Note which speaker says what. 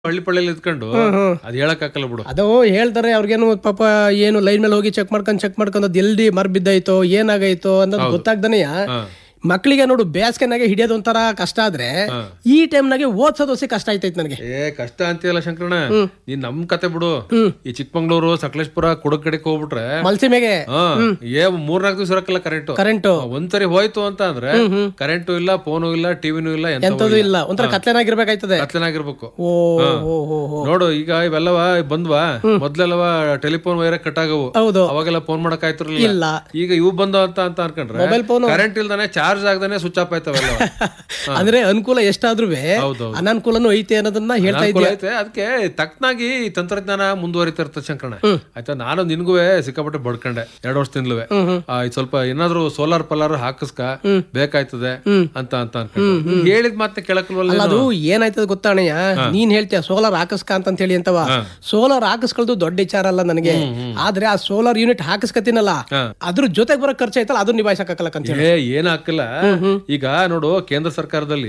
Speaker 1: ಹಳ್ಳಿ ಪಳ್ಳಿಯಲ್ಲಿ ಇದ್ಕೊಂಡು ಅದ್ ಹೇಳಕ್ ಹಾಕಲ್ಲ ಬಿಡು
Speaker 2: ಅದು ಹೇಳ್ತಾರೆ ಅವ್ರಿಗೇನು ಪಾಪ ಏನು ಲೈನ್ ಮೇಲೆ ಹೋಗಿ ಚೆಕ್ ಮಾಡ್ಕೊಂಡು ಚೆಕ್ ಮಾಡ್ಕೊಂಡು ಅದು ಎಲ್ದಿ ಮರ್ ಬಿದ್ದಾಯ್ತೋ ಏನಾಗೈತೋ ಅನ್ನೋದು ಗೊತ್ತಾಗ್ದನೆಯ ಮಕ್ಕಳಿಗೆ ನೋಡು ಬೇಸಿಗೆನಾಗೆ ಹಿಡಿಯೋದು ಒಂಥರ ಕಷ್ಟ ಆದ್ರೆ ಈ ಟೈಮ್ನಾಗೆ ಓದ್ಸೋದು ಹೊಸಿ ಕಷ್ಟ ಆಯ್ತೈತೆ ನನಗೆ
Speaker 1: ಏ ಕಷ್ಟ ಅಂತೀಯಲ್ಲ ಶಂಕರಣ್ಣ ನೀನ್ ನಮ್ ಕತೆ ಬಿಡು ಈ ಚಿಕ್ಕಮಂಗ್ಳೂರು ಸಕಲೇಶ್ಪುರ ಕುಡಕ್ ಕಡೆಗೆ ಹೋಗ್ಬಿಟ್ರೆ
Speaker 2: ಮಲ್ಸಿಮೆಗೆ
Speaker 1: ಹಾ ಏ ಮೂರ್ನಾಲ್ಕು ದಿವಸ ಇರಕ್ಕಲ್ಲ ಕರೆಂಟ್
Speaker 2: ಕರೆಂಟು
Speaker 1: ಒಂದ್ಸರಿ ಹೋಯ್ತು ಅಂತ ಅಂದ್ರೆ ಕರೆಂಟು ಇಲ್ಲ ಫೋನು ಇಲ್ಲ ಟಿವಿನೂ ಇಲ್ಲ ಎಂತ
Speaker 2: ಎಂತದು ಇಲ್ಲ ಒಂಥರ ಕತ್ಲೆನಾಗಿರ್ಬೇಕಾಯ್ತದೆ
Speaker 1: ಕತ್ಲೆನಾಗಿರ್ಬೇಕು
Speaker 2: ಓ ಓ ಓ ಓ.
Speaker 1: ನೋಡು ಈಗ ಇವೆಲ್ಲವ ಬಂದ್ವಾ ಮೊದ್ಲೆಲ್ಲವ ಟೆಲಿಫೋನ್ ವೈರ್ ಕಟ್ ಆಗವು
Speaker 2: ಹೌದು
Speaker 1: ಅವಾಗೆಲ್ಲ ಫೋನ್ ಮಾಡಕ್ ಆಯ್ತಿರ್ಲಿಲ್ಲ
Speaker 2: ಇಲ್ಲ
Speaker 1: ಈಗ ಇವು ಬಂದ ಅಂತ ಅಂತ ಅನ್ಕೊಂಡ್ರೆ
Speaker 2: ಮೊಬೈಲ್ ಫೋನ್
Speaker 1: ಕರೆಂಟ್ ಇಲ್ದಾನೆ ಚಾರ್ಜ್ ಆಗದಾನೆ ಸ್ವಿಚ್ ಆಫ್ ಆಯ್ತವೆಲ್ಲ
Speaker 2: ಅಂದ್ರೆ ಅನುಕೂಲ ಎಷ್ಟಾದ್ರೂ
Speaker 1: ಹೌದು
Speaker 2: ಅನಾನುಕೂಲನೂ ಐತೆ ಅನ್ನೋದನ್ನ ಹೇಳ್ತಾ
Speaker 1: ಅನುಕೂಲ
Speaker 2: ಇದ್ದೆ
Speaker 1: ಐತೆ ಅದಕ್ಕೆ ತಕ್ಕನಾಗಿ ಈ ತಂತ್ರಜ್ಞಾನ ಮುಂದುವರಿತಾ ಇರ್ತದೆ ಶಂಕರಣ ಆಯ್ತಾ ನಾನು ನಿನ್ಗೂ ಸಿಕ್ಕಾಪಟ್ಟೆ ಬಡ್ಕೊಂಡೆ ಎರಡು ವರ್ಷದಿಂದಲೂ ಸ್ವಲ್ಪ ಏನಾದ್ರು ಸೋಲಾರ್ ಪಲಾರ್ ಹಾಕಿಸ್ಕ ಬೇಕಾಯ್ತದೆ ಅಂತ ಅಂತ ಅನ್ಕೊಂಡೆ ಹೇಳಿದ ಮಾತನ್ನ ಕೇಳಕ್ಲ್ವಲ್ಲ
Speaker 2: ಅಲ್ಲ ಅದು ಏನಾಯ್ತದ ಗೊತ್ತಾಣಯ್ಯ ನೀನ್ ಹೇಳ್ತೀಯ ಸೋಲಾರ್ ಹಾಕಿಸ್ಕ ಅಂತ ಹೇಳಿ ಅಂತವ ಸೋಲಾರ್ ಹಾಕಿಸ್ಕೊಳ್ದು ದೊಡ್ಡ ವಿಚಾರ ಅಲ್ಲ ನನಗೆ ಆದ್ರೆ ಆ ಸೋಲಾರ್ ಯೂನಿಟ್ ಹಾಕಿಸ್ಕತೀನಲ್ಲ ಅದ್ರ ಜೊತೆಗೆ ಬರೋ ಖರ್ಚು ಐತಲ್ಲ ಅದನ್ನ ನಿಭಾಯಿಸಕ್ಕಾಗಲ್ಲ ಅಂತ ಹೇಳಿ
Speaker 1: ಏ ಏನ್ ಹಾಕಿಲ್ಲ ಈಗ ನೋಡು ಕೇಂದ್ರ ಸರ್ಕಾರದಲ್ಲಿ